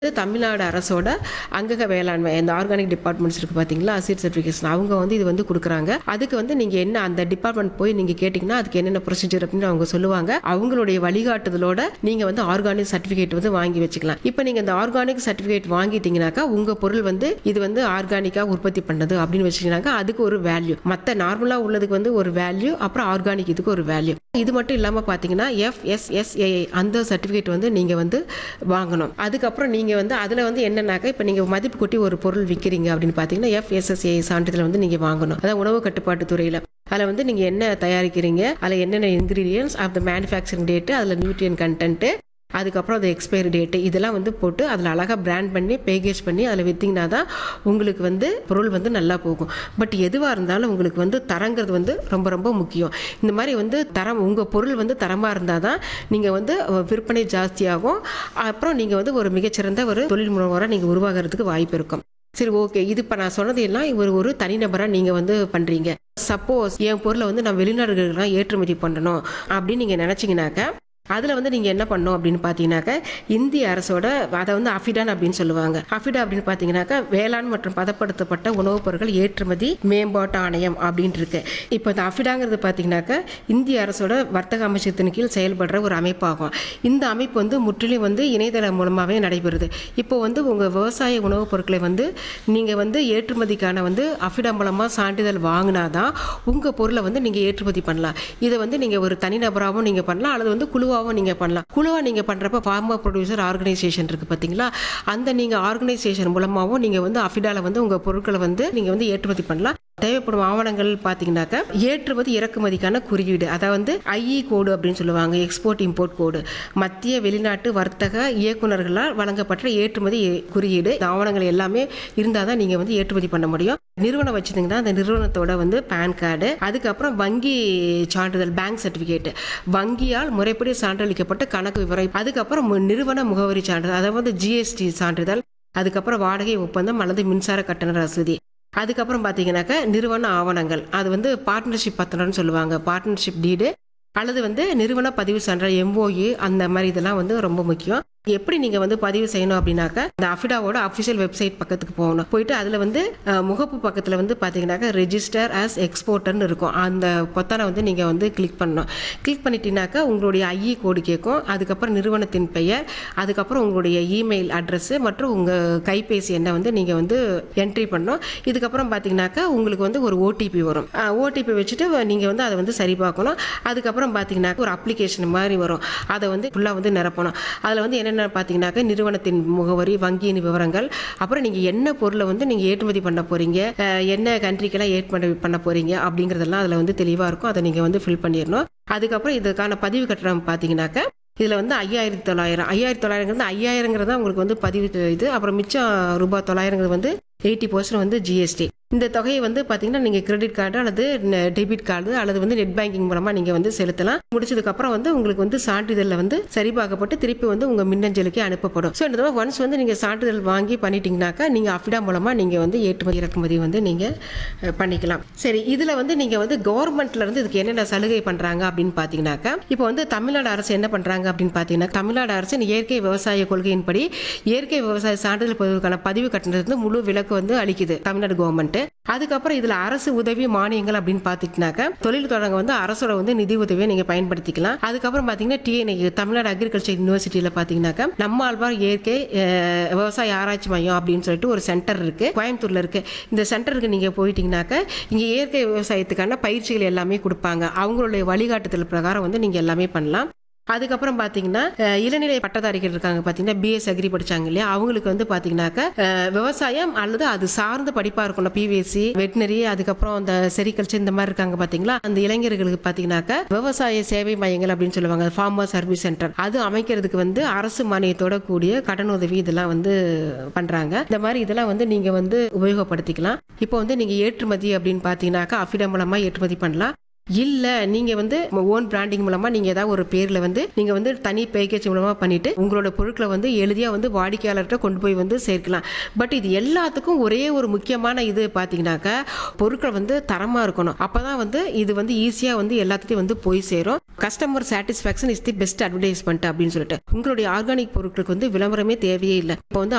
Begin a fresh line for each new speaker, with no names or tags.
இது தமிழ்நாடு அரசோட அங்கக வேளாண்மை இந்த ஆர்கானிக் டிபார்ட்மெண்ட்ஸ் இருக்கு பார்த்தீங்களா சீட் சர்டிஃபிகேஷன் அவங்க வந்து இது வந்து கொடுக்குறாங்க அதுக்கு வந்து நீங்கள் என்ன அந்த டிபார்ட்மெண்ட் போய் நீங்கள் கேட்டிங்கன்னா அதுக்கு என்னென்ன ப்ரொசீஜர் அப்படின்னு அவங்க சொல்லுவாங்க அவங்களுடைய வழிகாட்டுதலோட நீங்கள் வந்து ஆர்கானிக் சர்டிஃபிகேட் வந்து வாங்கி வச்சுக்கலாம் இப்போ நீங்கள் இந்த ஆர்கானிக் சர்டிஃபிகேட் வாங்கிட்டீங்கன்னாக்கா உங்கள் பொருள் வந்து இது வந்து ஆர்கானிக்காக உற்பத்தி பண்ணது அப்படின்னு வச்சுக்கினாக்கா அதுக்கு ஒரு வேல்யூ மற்ற நார்மலாக உள்ளதுக்கு வந்து ஒரு வேல்யூ அப்புறம் ஆர்கானிக் இதுக்கு ஒரு வேல்யூ இது மட்டும் இல்லாமல் பார்த்தீங்கன்னா எஃப்எஸ்எஸ்ஏஐ அந்த சர்டிஃபிகேட் வந்து நீங்கள் வந்து வாங்கணும் அதுக்கப்புறம் நீங்கள் வந்து அதில் வந்து என்னன்னாக்கா இப்போ நீங்கள் மதிப்பு கூட்டி ஒரு பொருள் விற்கிறீங்க அப்படின்னு பார்த்தீங்கன்னா எஃப்எஸ்எஸ்ஏ சான்றிதழ் வந்து நீங்கள் வாங்கணும் அதான் உணவு கட்டுப்பாட்டு துறையில் அதில் வந்து நீங்கள் என்ன தயாரிக்கிறீங்க அதில் என்னென்ன ingredients of the manufacturing date அதில் நியூட்ரியன் கண்டென்ட்டு அதுக்கப்புறம் அது எக்ஸ்பைரி டேட்டு இதெல்லாம் வந்து போட்டு அதில் அழகாக பிராண்ட் பண்ணி பேக்கேஜ் பண்ணி அதில் விற்றிங்கன்னா தான் உங்களுக்கு வந்து பொருள் வந்து நல்லா போகும் பட் எதுவாக இருந்தாலும் உங்களுக்கு வந்து தரங்கிறது வந்து ரொம்ப ரொம்ப முக்கியம் இந்த மாதிரி வந்து தரம் உங்கள் பொருள் வந்து தரமாக இருந்தால் தான் நீங்கள் வந்து அஹ், விற்பனை ஜாஸ்தியாகும் அப்புறம் நீங்கள் வந்து ஒரு மிகச்சிறந்த ஒரு தொழில் முனைவராக நீங்கள் உருவாகிறதுக்கு வாய்ப்பு இருக்கும் சரி ஓகே இது இப்போ நான் சொன்னது எல்லாம் ஒரு ஒரு தனிநபராக நீங்கள் வந்து பண்ணுறீங்க சப்போஸ் என் பொருளை வந்து நான் வெளிநாடுகளுக்கெல்லாம் ஏற்றுமதி பண்ணணும் அப்படின்னு நீங்கள் நினச்சிங்கனாக்கா அதில் வந்து நீங்கள் என்ன பண்ணணும் அப்படின்னு பார்த்தீங்கன்னாக்கா இந்திய அரசோட அதை வந்து அஃபிடான் அப்படின்னு சொல்லுவாங்க அஃபிடா அப்படின்னு பார்த்தீங்கன்னாக்கா வேளாண் மற்றும் பதப்படுத்தப்பட்ட உணவுப் பொருட்கள் ஏற்றுமதி மேம்பாட்டு ஆணையம் அப்படின்னு இருக்கு இப்போ இந்த அஃபிடாங்கிறது பார்த்தீங்கன்னாக்கா இந்திய அரசோட வர்த்தக அமைச்சகத்தின் கீழ் செயல்படுற ஒரு அமைப்பாகும் இந்த அமைப்பு வந்து முற்றிலும் வந்து இணையதளம் மூலமாகவே நடைபெறுது இப்போ வந்து உங்கள் விவசாய உணவுப் பொருட்களை வந்து நீங்கள் வந்து ஏற்றுமதிக்கான வந்து அஃபிடா மூலமாக சான்றிதழ் வாங்கினாதான் உங்கள் பொருளை வந்து நீங்கள் ஏற்றுமதி பண்ணலாம் இதை வந்து நீங்கள் ஒரு தனிநபராகவும் நீங்கள் பண்ணலாம் அல்லது வந்து குழுவாகவும் நீங்கள் பண்ணலாம் குழுவாக நீங்கள் பண்ணுறப்ப ஃபார்மர் ப்ரொடியூசர் ஆர்கனைசேஷன் இருக்குது பார்த்தீங்களா அந்த நீங்கள் ஆர்கனைசேஷன் மூலமாகவும் நீங்கள் வந்து அஃபிடாவில் வந்து உங்கள் பொருட்களை வந்து நீங்கள் வந்து ஏற்றுமதி பண்ணலாம் தேவைப்படும் ஆவணங்கள் பார்த்தீங்கன்னாக்கா ஏற்றுமதி இறக்குமதிக்கான குறியீடு அதாவது ஐஇ கோடு அப்படின்னு சொல்லுவாங்க எக்ஸ்போர்ட் இம்போர்ட் கோடு மத்திய வெளிநாட்டு வர்த்தக இயக்குநர்களால் வழங்கப்பட்ட ஏற்றுமதி குறியீடு இந்த ஆவணங்கள் எல்லாமே இருந்தால் தான் நீங்கள் வந்து ஏற்றுமதி பண்ண முடியும் நிறுவனம் வச்சிருந்தீங்கன்னா அந்த நிறுவனத்தோட வந்து பேன் கார்டு அதுக்கப்புறம் வங்கி சான்றிதழ் பேங்க் சர்டிஃபிகேட் வங்கியால் முறைப்படி சான்றளிக்கப்பட்ட கணக்கு விவரம் அதுக்கப்புறம் மு- நிறுவன முகவரி சான்றிதழ் அதாவது ஜிஎஸ்டி சான்றிதழ் அதுக்கப்புறம் வாடகை ஒப்பந்தம் அல்லது மின்சார கட்டண ரசீது அதுக்கப்புறம் பார்த்தீங்கன்னாக்கா நிறுவன ஆவணங்கள் அது வந்து பார்ட்னர்ஷிப் பத்திரம்னு சொல்லுவாங்க பார்ட்னர்ஷிப் டீடு அல்லது வந்து நிறுவன பதிவு சான்றிதழ் எம்ஓஇ அந்த மாதிரி இதெல்லாம் வந்து ரொம்ப முக்கியம் எப்படி நீங்கள் வந்து பதிவு செய்யணும் அப்படின்னாக்கா இந்த அஃபிடாவோட அஃபிஷியல் வெப்சைட் பக்கத்துக்கு போகணும் போயிட்டு அதில் வந்து அஹ், முகப்பு பக்கத்தில் வந்து பார்த்தீங்கன்னாக்கா ரெஜிஸ்டர் as எக்ஸ்போர்ட்டர்னு இருக்கும் அந்த பொத்தானை வந்து நீங்கள் வந்து கிளிக் பண்ணணும் கிளிக் பண்ணிட்டீங்கன்னாக்கா உங்களுடைய ஐஇ கோடு கேட்கும் அதுக்கப்புறம் நிறுவனத்தின் பெயர் அதுக்கப்புறம் உங்களுடைய இமெயில் அட்ரஸ் மற்றும் உங்கள் கைபேசி எண்ணை வந்து நீங்கள் வந்து என்ட்ரி பண்ணணும் இதுக்கப்புறம் பார்த்தீங்கன்னாக்கா உங்களுக்கு வந்து ஒரு ஓடிபி வரும் ஓடிபி வச்சுட்டு நீங்கள் வந்து அதை வந்து சரி பார்க்கணும் அதுக்கப்புறம் பார்த்தீங்கன்னாக்கா ஒரு அப்ளிகேஷன் மாதிரி வரும் அதை வந்து ஃபுல்லாக வந்து நிரப்பணும் அதில் வந்து என்னென்ன பார்த்தீங்கன்னாக்கா நிறுவனத்தின் முகவரி வங்கியின் விவரங்கள் அப்புறம் நீங்கள் என்ன பொருளை வந்து நீங்கள் ஏற்றுமதி பண்ண போகிறீங்க என்ன கண்ட்ரிக்கெல்லாம் ஏற்றுமதி பண்ண போகிறீங்க அப்படிங்கிறதெல்லாம் அதில் வந்து தெளிவாக இருக்கும் அதை நீங்கள் வந்து ஃபில் பண்ணிடணும் அதுக்கப்புறம் இதுக்கான பதிவு கட்டணம் பார்த்தீங்கன்னாக்கா இதில் வந்து ஐயாயிரத்தி தொள்ளாயிரம் ஐயாயிரத்தி தொள்ளாயிரங்கிறது ஐயாயிரங்கிறது தான் உங்களுக்கு வந்து பதிவு இது அப்புறம் மிச்சம் ரூபாய் தொள்ளாயிரங்கிறது வந்து எயிட்டி பர்சன்ட் வந்து ஜிஎஸ்டி இந்த தொகையை வந்து பார்த்தீங்கன்னா நீங்கள் கிரெடிட் கார்டு அல்லது டெபிட் கார்டு அல்லது வந்து நெட் பேங்கிங் மூலமாக நீங்கள் வந்து செலுத்தலாம் முடிச்சதுக்கப்புறம் வந்து உங்களுக்கு வந்து சான்றிதழில் வந்து சரிபார்க்கப்பட்டு திருப்பி வந்து உங்கள் மின்னஞ்சலுக்கு அனுப்பப்படும் ஸோ இந்த தடவை ஒன்ஸ் வந்து நீங்கள் சான்றிதழ் வாங்கி பண்ணிட்டீங்கனாக்கா நீங்கள் அஃபிடா மூலமாக நீங்கள் வந்து ஏற்றுமதி இறக்குமதி வந்து நீங்கள் அஹ், பண்ணிக்கலாம் சரி இதில் வந்து நீங்கள் வந்து கவர்மெண்ட்ல இருந்து இதுக்கு என்னென்ன சலுகை பண்ணுறாங்க அப்படின்னு பார்த்தீங்கன்னாக்கா இப்போ வந்து தமிழ்நாடு அரசு என்ன பண்ணுறாங்க அப்படின்னு பார்த்தீங்கன்னா தமிழ்நாடு அரசின் இயற்கை விவசாய கொள்கையின்படி இயற்கை விவசாய சான்றிதழ் பதிவுக்கான பதிவு கட்டணத்துக்கு முழு விலக்கு வந்து அளிக்குது தமிழ்நாடு கவர்மெண்ட் அதுக்கப்புறம் இதுல அரசு உதவி மானியங்கள் அப்படின்னு பாத்தீங்கன்னாக்க தொழில் தொடங்க வந்து அரசோட வந்து நிதி உதவியை நீங்க பயன்படுத்திக்கலாம் அதுக்கப்புறம் பாத்தீங்கன்னா டிஎன்ஐ தமிழ்நாடு அக்ரிகல்ச்சர் யூனிவர்சிட்டியில பாத்தீங்கன்னாக்க நம்மாழ்வார் இயற்கை அஹ், விவசாய ஆராய்ச்சி மையம் அப்படின்னு சொல்லிட்டு ஒரு சென்டர் இருக்கு கோயம்புத்தூர்ல இருக்கு இந்த சென்டருக்கு நீங்க போயிட்டீங்கன்னாக்க இங்க இயற்கை விவசாயத்துக்கான பயிற்சிகள் எல்லாமே கொடுப்பாங்க அவங்களுடைய வழிகாட்டுதல் பிரகாரம் வந்து நீங்க எல்லாமே பண்ணலாம் அதுக்கப்புறம் பார்த்தீங்கன்னா அஹ், இளநிலை பட்டதாரிகள் இருக்காங்க பார்த்தீங்கன்னா பிஎஸ் அக்ரி படிச்சாங்க இல்லையா அவங்களுக்கு வந்து பார்த்தீங்கன்னாக்க அஹ், விவசாயம் அல்லது அது சார்ந்த படிப்பாக இருக்கணும் பிவிஎஸ்சி வெட்டினரி அதுக்கப்புறம் அந்த செரிகல்ச்சர் இந்த மாதிரி இருக்காங்க பார்த்தீங்களா அந்த இளைஞர்களுக்கு பார்த்தீங்கன்னாக்க விவசாய சேவை மையங்கள் அப்படின்னு சொல்லுவாங்க ஃபார்மர் சர்வீஸ் சென்டர் அது அமைக்கிறதுக்கு வந்து அரசு மானியத்தோட கூடிய கடனுதவி இதெல்லாம் வந்து பண்றாங்க இந்த மாதிரி இதெல்லாம் வந்து நீங்க வந்து உபயோகப்படுத்திக்கலாம் இப்போ வந்து நீங்க ஏற்றுமதி அப்படின்னு பார்த்தீங்கன்னாக்கா அஃபிடா மூலமா ஏற்றுமதி பண்ணலாம் இல்ல நீங்க வந்து ஓன் பிராண்டிங் மூலமா நீங்க ஏதாவது ஒரு பேர்ல வந்து நீங்க வந்து தனி பேக்கேஜ் மூலமா பண்ணிட்டு உங்களோட பொருட்களை வந்து எளிதியா வந்து வாடிக்கையாளர்கிட்ட கொண்டு போய் வந்து சேர்க்கலாம் பட் இது எல்லாத்துக்கும் ஒரே ஒரு முக்கியமான இது பாத்தீங்கன்னாக்கா பொருட்கள் வந்து தரமா இருக்கணும் அப்பதான் வந்து இது வந்து ஈஸியா வந்து எல்லாத்துட்டையும் வந்து போய் சேரும் customer satisfaction is the best advertisement அப்படின்னு சொல்லிட்டு உங்களுடைய ஆர்கானிக் பொருட்களுக்கு வந்து விளம்பரமே தேவையே இல்லை இப்போ வந்து